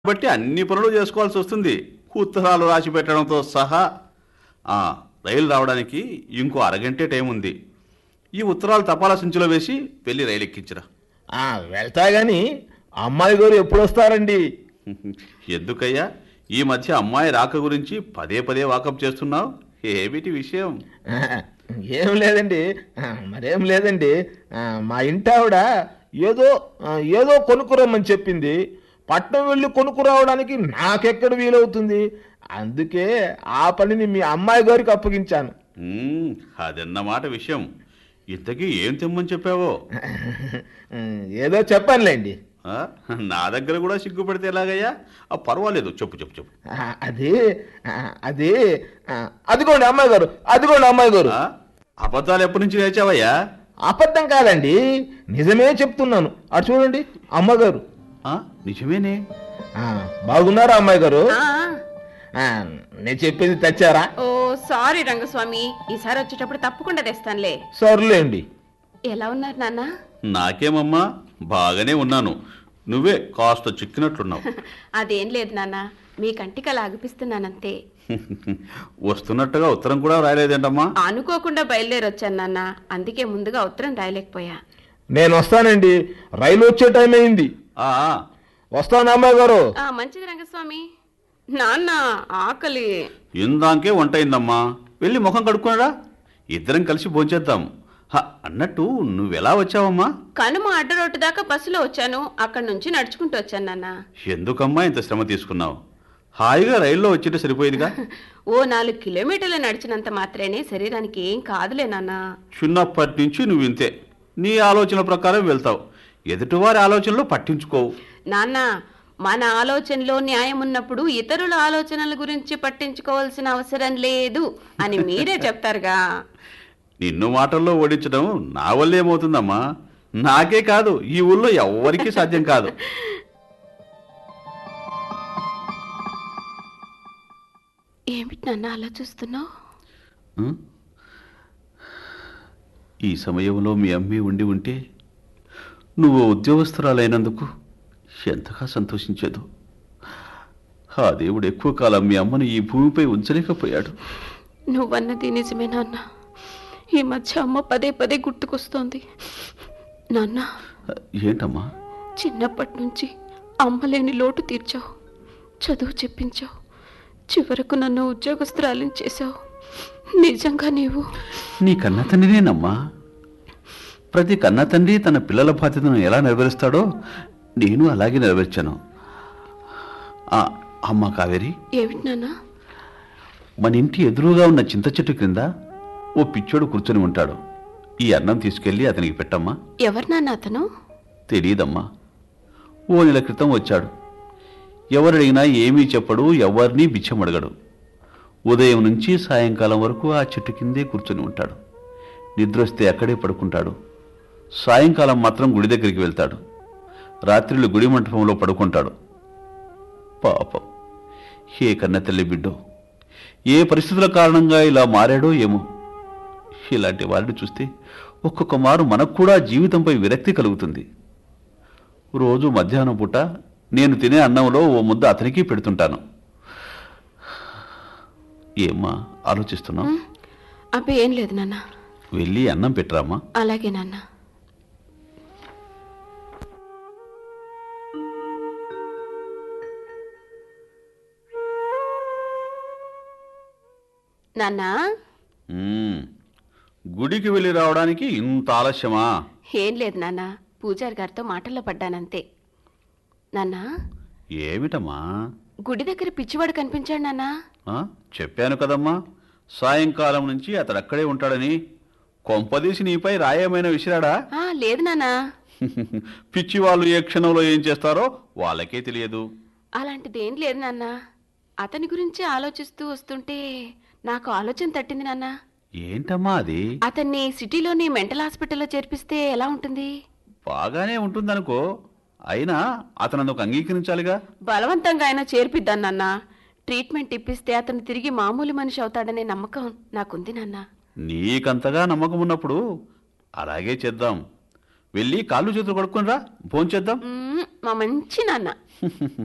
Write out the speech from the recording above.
బట్టి అన్ని పనులు చేసుకోవాల్సి వస్తుంది ఉత్తరాలు రాసి పెట్టడంతో సహా ఆ, రైలు రావడానికి ఇంకో అరగంటే టైం ఉంది ఈ ఉత్తరాలు తపాలా సంచిలో వేసి పెళ్లి రైలు ఎక్కించరా ఆ, వెళ్తా గాని అమ్మాయి గారు ఎప్పుడు వస్తారండి ఎందుకయ్యా ఈ మధ్య అమ్మాయి రాక గురించి పదే పదే వాకప్ చేస్తున్నావు ఏమిటి విషయం ఆ, ఏం లేదండి ఆ, మరేం లేదండి ఆ, మా ఇంటి ఆవిడ ఏదో ఆ, ఏదో కొనుక్కురమ్మని చెప్పింది పట్నం వెళ్ళి కొనుక్కురావడానికి నాకెక్కడ వీలవుతుంది అందుకే ఆ పనిని మీ అమ్మాయి గారికి అప్పగించాను ఉమ్, అదన్నమాట విషయం ఇంతకీ ఏం తెమ్మని చెప్పావో ఏదో చెప్పానులేండి ఆ, నా దగ్గర కూడా సిగ్గుపడితే ఎలాగయ్యా ఆ, పర్వాలేదు చెప్పు చెప్పు చెప్పు ఆ, అది ఆ, అది ఆ, అదిగోండి అమ్మాయి గారు అదిగోండి అమ్మాయి గారు ఆ, అబద్ధాలు ఎప్పటి నుంచి నేర్చావయ్యా అబద్ధం కాదండి నిజమే చెప్తున్నాను అటు చూడండి అమ్మగారు ఆ, నిజమేనే ఆ, బాగున్నారా అమ్మాయి గారు ఆ, ఆ, నేను చెప్పింది తెచ్చారా ఓ సారీ రంగస్వామి ఈసారి వచ్చేటప్పుడు తప్పకుండా తెస్తానులే సర్లేండి ఎలా ఉన్నారు నాన్న నాకేమమ్మా బాగానే ఉన్నాను నువ్వే కాస్త చిక్కినట్లున్నావు అదేం లేదు నాన్న మీ కంటికి అలా అగిపిస్తున్నానంతే వస్తున్నట్టుగా ఉత్తరం కూడా రాయలేదేంటమ్మా అనుకోకుండా బయలుదేరి వచ్చాను నాన్న అందుకే ముందుగా ఉత్తరం రాయలేకపోయా నేను వస్తానండి రైలు వచ్చే టైం అయింది ఆ, ఆ, వస్తాను అమ్మాయి గారు ఆ, మంచిది రంగస్వామి నాన్న ఆకలి ఇందాకే వంట అయిందమ్మా వెళ్ళి ముఖం కడుక్కునరా ఇద్దరం కలిసి భోంచేద్దాం హ, అన్నట్టు నువ్వెలా వచ్చావమ్మా కనుమ అడ్డరోడ్డు దాకా బస్సులో వచ్చాను అక్కడి నుంచి నడుచుకుంటూ వచ్చాను నాన్న ఎందుకమ్మా ఇంత శ్రమ తీసుకున్నావు హాయిగా రైల్లో వచ్చింటే సరిపోయేదిగా ఓ నాలుగు కిలోమీటర్లు నడిచినంత మాత్రమే శరీరానికి ఏం కాదులే నాన్న చిన్నప్పటి నుంచి నువ్వు ఇంతే నీ ఆలోచన ప్రకారం వెళ్తావు ఎదుటివారి ఆలోచనలు పట్టించుకోవు నాన్న మన ఆలోచనలో న్యాయం ఉన్నప్పుడు ఇతరుల ఆలోచనల గురించి పట్టించుకోవాల్సిన అవసరం లేదు అని మీరే చెప్తారుగా నిన్ను మాటల్లో ఓడించడం నా వల్ల ఏమవుతుందమ్మా నాకే కాదు ఈ ఊళ్ళో ఎవ్వరికీ సాధ్యం కాదు ఏమిటి నాన్న అలా చూస్తున్నావు ఉం? ఈ సమయంలో మీ అమ్మే ఉండి ఉంటే నువ్వు ఉద్యోగస్తురాలైనందుకు ఎంతగా సంతోషించేదు ఆ దేవుడు ఎక్కువ కాలం మీ అమ్మను ఈ భూమిపై ఉంచలేకపోయాడు నువ్వన్నది నిజమే నాన్న ఈ మధ్య అమ్మ పదే పదే గుర్తుకొస్తోంది నాన్న ఏంటమ్మా చిన్నప్పటి నుంచి అమ్మ లేని లోటు తీర్చావు చదువు చెప్పించావు చివరకు నన్ను ఉద్యోగస్తురాలిని చేశావు నిజంగా నీవు నీ కన్న తండ్రినేనమ్మా ప్రతి కన్న తండ్రి తన పిల్లల బాధ్యతను ఎలా నెరవేరుస్తాడో నేను అలాగే నెరవేర్చాను ఆ, అమ్మ కావేరి ఏమిటి నాన్న మన ఇంటి ఎదురుగా ఉన్న చింత చెట్టు క్రింద ఓ పిచ్చోడు కూర్చొని ఉంటాడు ఈ అన్నం తీసుకెళ్ళి అతనికి పెట్టమ్మా ఎవరు నాన్న అతను తెలియదమ్మా ఓ నెల క్రితం వచ్చాడు ఎవరడిగినా ఏమీ చెప్పడు ఎవరినీ బిచ్చమడగడు ఉదయం నుంచి సాయంకాలం వరకు ఆ చెట్టు కిందే కూర్చొని ఉంటాడు నిద్రొస్తే అక్కడే పడుకుంటాడు సాయంకాలం మాత్రం గుడి దగ్గరికి వెళ్తాడు రాత్రిళ్ళు గుడి మంటపంలో పడుకుంటాడు పాపం ఏ కన్న తల్లి బిడ్డో ఏ పరిస్థితుల కారణంగా ఇలా మారాడో ఏమో ఇలాంటి వారిని చూస్తే ఒక్కొక్క మారు మనకు కూడా జీవితంపై విరక్తి కలుగుతుంది రోజు మధ్యాహ్నం పూట నేను తినే అన్నంలో ఓ ముద్ద అతనికి పెడుతుంటాను ఏమ్మా ఆలోచిస్తున్నావు అబ్బే ఏం లేదు నాన్న వెళ్ళి అన్నం పెట్టరామ్మా అలాగే నాన్న నాన్న మ్మ్. గుడికి వెళ్ళి రావడానికి ఇంత ఆలస్యమా ఏం లేదు నాన్న పూజారి గారితో మాటల్లో పడ్డానంతే నాన్న ఏమిటమ్మా గుడి దగ్గర పిచ్చివాడు కనిపించాడు నాన్న ఆ? చెప్పాను కదమ్మా సాయంకాలం నుంచి అతడు అక్కడే ఉంటాడని కొంపదీసి నీపై రాయమైన విసిరాడా ఆ, లేదు నాన్న పిచ్చి వాళ్ళు ఏ క్షణంలో ఏం చేస్తారో వాళ్ళకే తెలియదు అలాంటిదేం లేదు నాన్న అతని గురించి ఆలోచిస్తూ వస్తుంటే నాకు ఆలోచన తట్టింది నాన్న ఏంటమ్మా అది అతన్ని సిటీలోని మెంటల్ హాస్పిటల్లో చేర్పిస్తే ఎలా ఉంటుంది బాగానే ఉంటుందనుకో అయినా అతను అందుకు అంగీకరించాలిగా బలవంతంగా అయినా చేర్పిద్దాను నాన్న ట్రీట్మెంట్ ఇప్పిస్తే అతను తిరిగి మామూలు మనిషి అవుతాడనే నమ్మకం నాకుంది నాన్న నీకంతగా నమ్మకం ఉన్నప్పుడు అలాగే చేద్దాం వెళ్ళి కాళ్ళు చేతులు కడుక్కొని రా భోంచేద్దాం మ్మ్, మా మంచి నాన్న